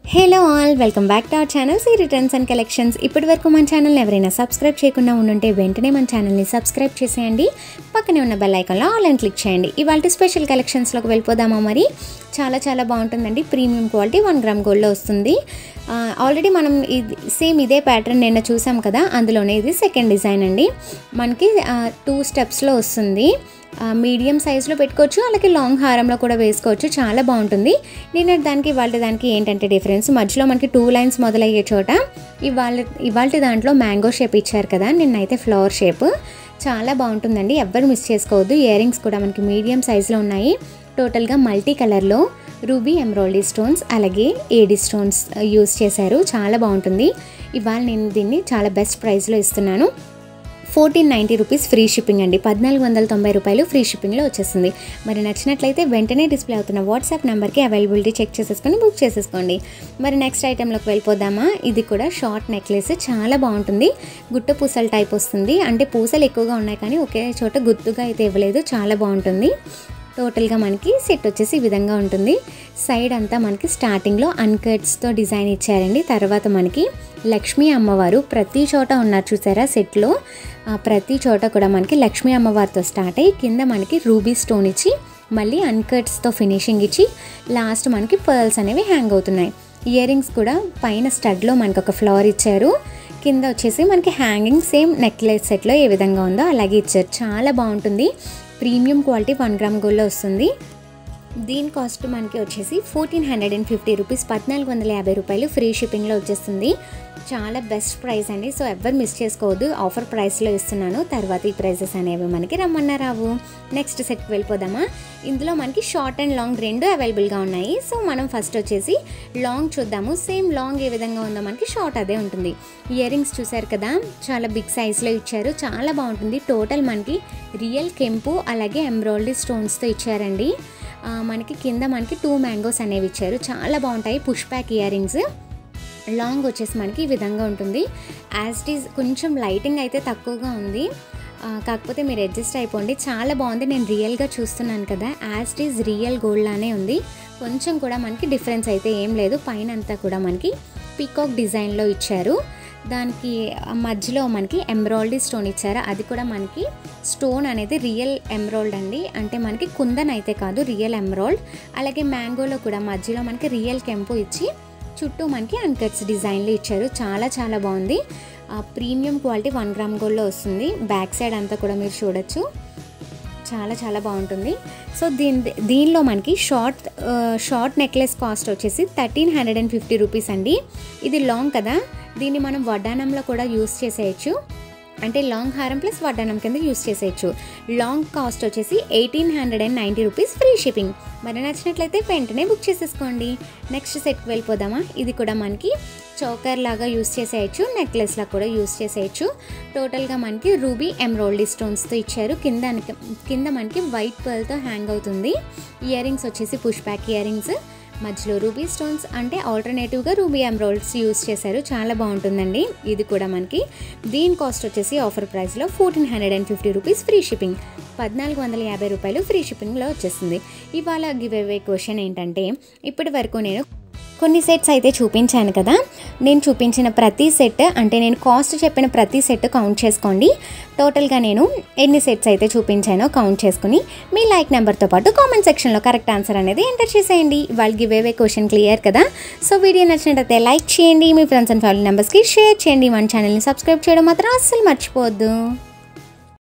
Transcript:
hello all welcome back to our channel see returns and collections ఇప్పటి వరకు మన ఛానల్ని ఎవరైనా సబ్స్క్రైబ్ చేయకుండా ఉండుంటే వెంటనే మన ఛానల్ని సబ్స్క్రైబ్ చేసేయండి పక్కనే ఉన్న బెల్ ఐకాన్లో ఆల్ అని క్లిక్ చేయండి ఇవాళ స్పెషల్ కలెక్షన్స్లోకి వెళ్ళిపోదామా మరి చాలా చాలా బాగుంటుందండి ప్రీమియం క్వాలిటీ వన్ గ్రామ్ గోల్డ్లో వస్తుంది ఆల్రెడీ మనం ఇది సేమ్ ఇదే ప్యాటర్న్ నిన్న చూసాం కదా అందులోనే ఇది సెకండ్ డిజైన్ అండి మనకి టూ స్టెప్స్లో వస్తుంది మీడియం సైజులో పెట్టుకోవచ్చు అలాగే లాంగ్ హారంలో కూడా వేసుకోవచ్చు చాలా బాగుంటుంది నేను దానికి ఇవాళ దానికి ఏంటంటే డిఫరెన్స్ మధ్యలో మనకి టూ లైన్స్ మొదలయ్యే చోట ఇవాళ ఇవాళ దాంట్లో మ్యాంగో షేప్ ఇచ్చారు కదా నిన్నైతే ఫ్లవర్ షేప్ చాలా బాగుంటుందండి ఎవ్వరు మిస్ చేసుకోవద్దు ఇయర్ రింగ్స్ కూడా మనకి మీడియం సైజులో ఉన్నాయి టోటల్గా మల్టీ కలర్లో రూబీ ఎంబ్రాయిడరీ స్టోన్స్ అలాగే ఏడి స్టోన్స్ యూస్ చేశారు చాలా బాగుంటుంది ఇవాళ నేను దీన్ని చాలా బెస్ట్ ప్రైస్లో ఇస్తున్నాను fourteen ninety rupees free shipping అండి పద్నాలుగు వందల తొంభై రూపాయలు ఫ్రీ షిప్పింగ్లో వచ్చేస్తుంది మరి నచ్చినట్లయితే వెంటనే డిస్ప్లే అవుతున్న వాట్సాప్ నెంబర్కి అవైలబిలిటీ చెక్ చేసేసుకొని బుక్ చేసేసుకోండి మరి నెక్స్ట్ ఐటెంలోకి వెళ్ళిపోదామా ఇది కూడా షార్ట్ నెక్లెస్ చాలా బాగుంటుంది గుట్ట పూసల టైప్ వస్తుంది అంటే పూసలు ఎక్కువగా ఉన్నాయి కానీ ఒకే చోట గుత్తుగా అయితే ఇవ్వలేదు చాలా బాగుంటుంది టోటల్గా మనకి సెట్ వచ్చేసి ఈ విధంగా ఉంటుంది సైడ్ అంతా మనకి స్టార్టింగ్లో అన్కట్స్తో డిజైన్ ఇచ్చారండి తర్వాత మనకి లక్ష్మీ అమ్మవారు ప్రతి చోట ఉన్నారు చూసారా సెట్లో ప్రతి చోట కూడా మనకి లక్ష్మీ అమ్మవారితో స్టార్ట్ అయ్యి కింద మనకి రూబీ స్టోన్ ఇచ్చి మళ్ళీ అన్కట్స్తో ఫినిషింగ్ ఇచ్చి లాస్ట్ మనకి పర్ల్స్ అనేవి హ్యాంగ్ అవుతున్నాయి ఇయర్ రింగ్స్ కూడా పైన స్టడ్లో మనకి ఒక ఫ్లవర్ ఇచ్చారు కింద వచ్చేసి మనకి హ్యాంగింగ్ సేమ్ నెక్లెస్ సెట్లో ఏ విధంగా ఉందో అలాగే ఇచ్చారు చాలా బాగుంటుంది ప్రీమియం క్వాలిటీ వన్ గ్రామ్ గోల్డ్లో వస్తుంది దీని కాస్ట్ మనకి వచ్చేసి fourteen hundred and fifty rupees పద్నాలుగు వందల యాభై రూపాయలు ఫ్రీ షిప్పింగ్లో వచ్చేస్తుంది చాలా బెస్ట్ ప్రైస్ అండి సో ఎవ్వరు మిస్ చేసుకోవద్దు ఆఫర్ ప్రైస్లో ఇస్తున్నాను తర్వాత ఈ ప్రైజెస్ అనేవి మనకి రమ్మన్నా రావు నెక్స్ట్ సెట్కి వెళ్ళిపోదామా ఇందులో మనకి షార్ట్ అండ్ లాంగ్ రెండు అవైలబుల్గా ఉన్నాయి సో మనం ఫస్ట్ వచ్చేసి లాంగ్ చూద్దాము సేమ్ లాంగ్ ఏ విధంగా ఉందో మనకి షార్ట్ అదే ఉంటుంది ఇయర్ రింగ్స్ చూసారు కదా చాలా బిగ్ సైజ్లో ఇచ్చారు చాలా బాగుంటుంది టోటల్ మనకి రియల్ కెంపు అలాగే ఎంబ్రాయిడరీ స్టోన్స్తో ఇచ్చారండి మనకి కింద మనకి టూ మ్యాంగోస్ అనేవి ఇచ్చారు చాలా బాగుంటాయి push back year earrings long వచ్చేసి మనకి ఈ విధంగా ఉంటుంది యాజ్ ఇట్ ఈజ్ కొంచెం లైటింగ్ అయితే తక్కువగా ఉంది కాకపోతే మీరు అడ్జస్ట్ అయిపోండి చాలా బాగుంది నేను రియల్గా చూస్తున్నాను కదా as it is real gold లానే ఉంది కొంచెం కూడా మనకి డిఫరెన్స్ అయితే ఏం లేదు పైన అంతా కూడా మనకి పీకాక్ డిజైన్లో ఇచ్చారు దానికి మధ్యలో మనకి ఎంబ్రాయిడరీ స్టోన్ ఇచ్చారు అది కూడా మనకి స్టోన్ అనేది రియల్ ఎంబ్రాయిడ్ అండి అంటే మనకి కుందన్ అయితే కాదు రియల్ ఎంబ్రాయిడ్ అలాగే మ్యాంగోలో కూడా మధ్యలో మనకి రియల్ కెంపు ఇచ్చి చుట్టూ మనకి అన్కట్స్ డిజైన్లు ఇచ్చారు చాలా చాలా బాగుంది ప్రీమియం క్వాలిటీ వన్ గ్రామ్ గోల్డ్లో వస్తుంది బ్యాక్ సైడ్ అంతా కూడా మీరు చూడొచ్చు చాలా చాలా బాగుంటుంది సో దీని దీనిలో మనకి షార్ట్ షార్ట్ నెక్లెస్ కాస్ట్ వచ్చేసి thirteen hundred and fifty rupees అండి ఇది లాంగ్ కదా దీన్ని మనం వడ్డానంలో కూడా యూస్ చేసేయచ్చు అంటే లాంగ్ హారం ప్లస్ వడ్డానం కింద యూస్ చేసేయచ్చు లాంగ్ కాస్ట్ వచ్చేసి eighteen hundred and ninety rupees free shipping మరి నచ్చినట్లయితే వెంటనే బుక్ చేసేసుకోండి నెక్స్ట్ సెట్కి వెళ్ళిపోదామా ఇది కూడా మనకి చౌకర్ లాగా యూస్ చేసేయచ్చు నెక్లెస్లా కూడా యూస్ చేసేయచ్చు టోటల్గా మనకి రూబీ ఎంబ్రాయిడరీ స్టోన్స్తో ఇచ్చారు కింద కింద మనకి వైట్ పర్ల్తో హ్యాంగ్ అవుతుంది ఇయర్ రింగ్స్ వచ్చేసి పుష్ బ్యాక్ ఇయర్ రింగ్స్ మధ్యలో రూబీ స్టోన్స్ అంటే ఆల్టర్నేటివ్గా రూబీ ఎంబ్రాయిడ్స్ యూస్ చేశారు చాలా బాగుంటుందండి ఇది కూడా మనకి దీని కాస్ట్ వచ్చేసి ఆఫర్ ప్రైస్లో fourteen hundred and fifty rupees free shipping పద్నాలుగు వందల యాభై రూపాయలు ఫ్రీ షిప్పింగ్లో వచ్చేస్తుంది ఇవాళ గివ్ అవే క్వశ్చన్ ఏంటంటే ఇప్పటి వరకు నేను కొన్ని సెట్స్ అయితే చూపించాను కదా నేను చూపించిన ప్రతి సెట్ అంటే నేను కాస్ట్ చెప్పిన ప్రతి సెట్ కౌంట్ చేసుకోండి టోటల్గా నేను ఎన్ని సెట్స్ అయితే చూపించానో కౌంట్ చేసుకుని మీ లైక్ నెంబర్తో పాటు కామెంట్ సెక్షన్లో కరెక్ట్ ఆన్సర్ అనేది ఎంటర్ చేసేయండి వాళ్ళు గివ్ అవే క్వశ్చన్ క్లియర్ కదా సో వీడియో నచ్చినట్టయితే లైక్ చేయండి మీ ఫ్రెండ్స్ అండ్ ఫ్యామిలీ మెంబర్స్కి షేర్ చేయండి మన ఛానల్ని సబ్స్క్రైబ్ చేయడం మాత్రం అస్సలు మర్చిపోవద్దు